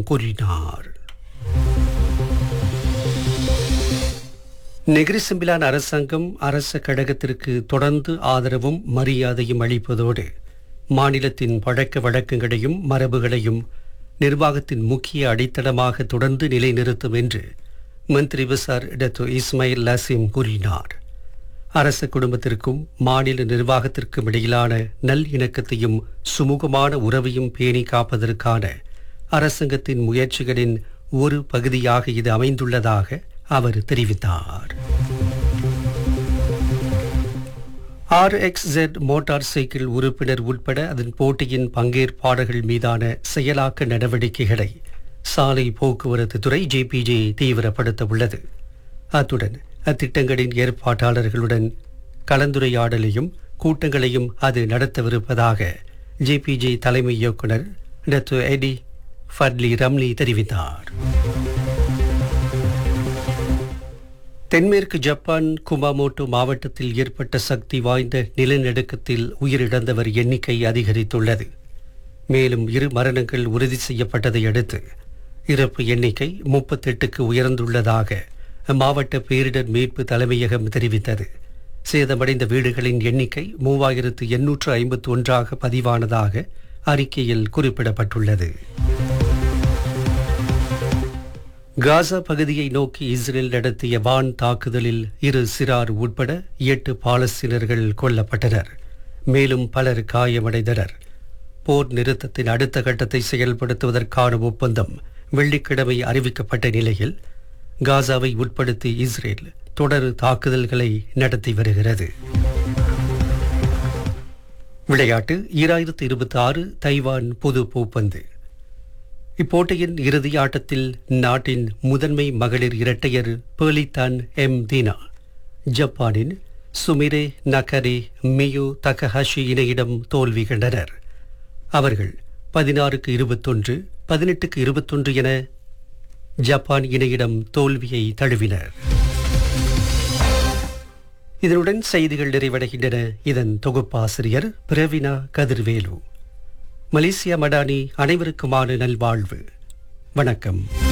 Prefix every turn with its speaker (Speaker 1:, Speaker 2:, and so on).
Speaker 1: கூறினார் நெகிரிசம்பிலான் அரசாங்கம் அரச கழகத்திற்கு தொடர்ந்து ஆதரவும் மரியாதையும் அளிப்பதோடு மாநிலத்தின் பழக்க வழக்கங்களையும் மரபுகளையும் நிர்வாகத்தின் முக்கிய அடித்தளமாக தொடர்ந்து நிலைநிறுத்தும் என்று மந்திரி விசார் டத்து இஸ்மாயில் லாசிம் கூறினார் அரச குடும்பத்திற்கும் மாநில நிர்வாகத்திற்கும் இடையிலான நல் இணக்கத்தையும் சுமூகமான உறவையும் பேணி காப்பதற்கான அரசாங்கத்தின் முயற்சிகளின் ஒரு பகுதியாக இது அமைந்துள்ளதாக அவர் தெரிவித்தார் ஆர்எக்ஸ்இசட் மோட்டார் சைக்கிள் உறுப்பினர் உட்பட அதன் போட்டியின் பங்கேற்பாளர்கள் மீதான செயலாக்க நடவடிக்கைகளை சாலை போக்குவரத்து துறை ஜேபிஜே தீவிரப்படுத்த உள்ளது அத்துடன் அத்திட்டங்களின் ஏற்பாட்டாளர்களுடன் கலந்துரையாடலையும் கூட்டங்களையும் அது நடத்தவிருப்பதாக ஜேபிஜே தலைமை இயக்குனர் டத்து எடி ஃபட்லி ரம்லி தெரிவித்தார் தென்மேற்கு ஜப்பான் குமாமோட்டோ மாவட்டத்தில் ஏற்பட்ட சக்தி வாய்ந்த நிலநடுக்கத்தில் உயிரிழந்தவர் எண்ணிக்கை அதிகரித்துள்ளது மேலும் இரு மரணங்கள் உறுதி செய்யப்பட்டதை அடுத்து இறப்பு எண்ணிக்கை முப்பத்தெட்டுக்கு உயர்ந்துள்ளதாக அம்மாவட்ட பேரிடர் மீட்பு தலைமையகம் தெரிவித்தது சேதமடைந்த வீடுகளின் எண்ணிக்கை மூவாயிரத்து எண்ணூற்று ஐம்பத்து ஒன்றாக பதிவானதாக அறிக்கையில் குறிப்பிடப்பட்டுள்ளது காசா பகுதியை நோக்கி இஸ்ரேல் நடத்திய வான் தாக்குதலில் இரு சிறார் உட்பட எட்டு பாலஸ்தீனர்கள் கொல்லப்பட்டனர் மேலும் பலர் காயமடைந்தனர் போர் நிறுத்தத்தின் அடுத்த கட்டத்தை செயல்படுத்துவதற்கான ஒப்பந்தம் வெள்ளிக்கிழமை அறிவிக்கப்பட்ட நிலையில் காசாவை உட்படுத்தி இஸ்ரேல் தொடர் தாக்குதல்களை நடத்தி வருகிறது விளையாட்டு ஈராயிரத்து இருபத்தி ஆறு தைவான் பொது பூப்பந்து இப்போட்டியின் இறுதி ஆட்டத்தில் நாட்டின் முதன்மை மகளிர் இரட்டையர் பேலித்தான் எம் தீனா ஜப்பானின் சுமிரே நகரே மியு தகஹாஷி இணையிடம் தோல்வி கண்டனர் அவர்கள் பதினாறுக்கு இருபத்தொன்று பதினெட்டுக்கு இருபத்தொன்று என ஜப்பான் இணையிடம் தோல்வியை தழுவினர் இதனுடன் செய்திகள் நிறைவடைகின்றன இதன் தொகுப்பாசிரியர் பிரவினா கதிர்வேலு மலேசியா மடானி அனைவருக்குமான நல்வாழ்வு வணக்கம்